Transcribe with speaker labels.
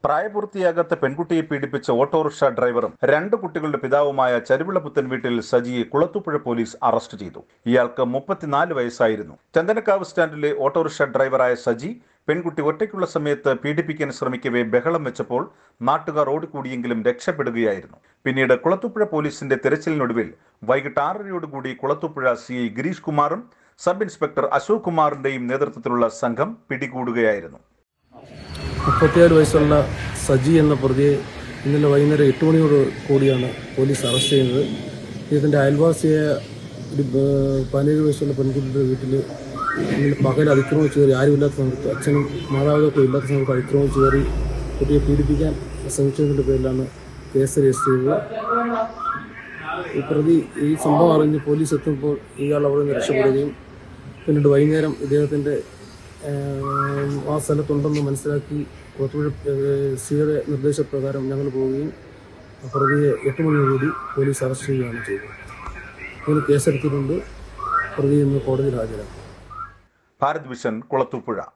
Speaker 1: പ്രായപൂർത്തിയാകാത്ത പെൺകുട്ടിയെ പീഡിപ്പിച്ച ഓട്ടോറിക്ഷ ഡ്രൈവറും രണ്ട് കുട്ടികളുടെ പിതാവുമായ ചരുവിളപുത്തൻ വീട്ടിൽ സജിയെ കുളത്തൂപ്പുഴ പോലീസ് അറസ്റ്റ് ചെയ്തു ഇയാൾക്ക് മുപ്പത്തിനാല് വയസ്സായിരുന്നു ചന്ദനക്കാവ് സ്റ്റാൻഡിലെ ഓട്ടോറിക്ഷ ഡ്രൈവറായ സജി പെൺകുട്ടി ഒറ്റയ്ക്കുള്ള സമയത്ത് പീഡിപ്പിക്കാൻ ശ്രമിക്കവേ ബഹളം വെച്ചപ്പോൾ നാട്ടുകാർ ഓടിക്കൂടിയെങ്കിലും രക്ഷപ്പെടുകയായിരുന്നു പിന്നീട് കുളത്തൂപ്പുഴ പോലീസിന്റെ തെരച്ചിലിനൊടുവിൽ വൈകിട്ട് ആറരയോടുകൂടി കുളത്തൂപ്പുഴ സി ഐ ഗിരീഷ് കുമാറും സബ് ഇൻസ്പെക്ടർ അശോക് കുമാറിന്റെയും നേതൃത്വത്തിലുള്ള സംഘം പിടികൂടുകയായിരുന്നു
Speaker 2: മുപ്പത്തിയാറ് വയസ്സുള്ള സജി എന്ന പ്രതിയെ ഇന്നലെ വൈകുന്നേരം എട്ട് മണിയോട് കൂടിയാണ് പോലീസ് അറസ്റ്റ് ചെയ്യുന്നത് ഇതിൻ്റെ അയൽവാസിയായ ഒരു ഏഹ്, പതിനേഴ് വയസ്സുള്ള പെൺകുട്ടിയുടെ വീട്ടിൽ ഇന്നലെ പകൽ അതിക്രമിച്ച് കയറി ആരുമില്ലാത്ത സമയത്ത് അച്ഛനും മാതാപിതാക്കളും ഇല്ലാത്ത സമയത്ത് അതിക്രമിച്ച് കയറി കുട്ടിയെ പീഡിപ്പിക്കാൻ ശ്രമിച്ചതിൻ്റെ പേരിലാണ് കേസ് രജിസ്റ്റർ ചെയ്തത് ഈ പ്രതി ഈ സംഭവം അറിഞ്ഞ് പോലീസ് എത്തുമ്പോൾ ഇയാൾ അവിടെ നിന്ന് രക്ഷപ്പെടുകയും പിന്നീട് വൈകുന്നേരം ഇദ്ദേഹത്തിൻ്റെ ഏഹ്, ആ സ്ഥലത്തുണ്ടെന്ന് മനസ്സിലാക്കി പുറത്തുപുഴ സിയുടെ നിർദ്ദേശപ്രകാരം ഞങ്ങൾ പോവുകയും പ്രതിയെ എട്ട് മണിയോടുകൂടി പോലീസ് അറസ്റ്റ് ചെയ്യുകയാണ് ചെയ്തത് ഇതിന് കേസെടുത്തിട്ടുണ്ട് പ്രതി ഇന്ന് കോടതിയിൽ ഹാജരാക്കും
Speaker 1: ഭാരത് വിഷൻ കുളത്തൂപ്പുഴ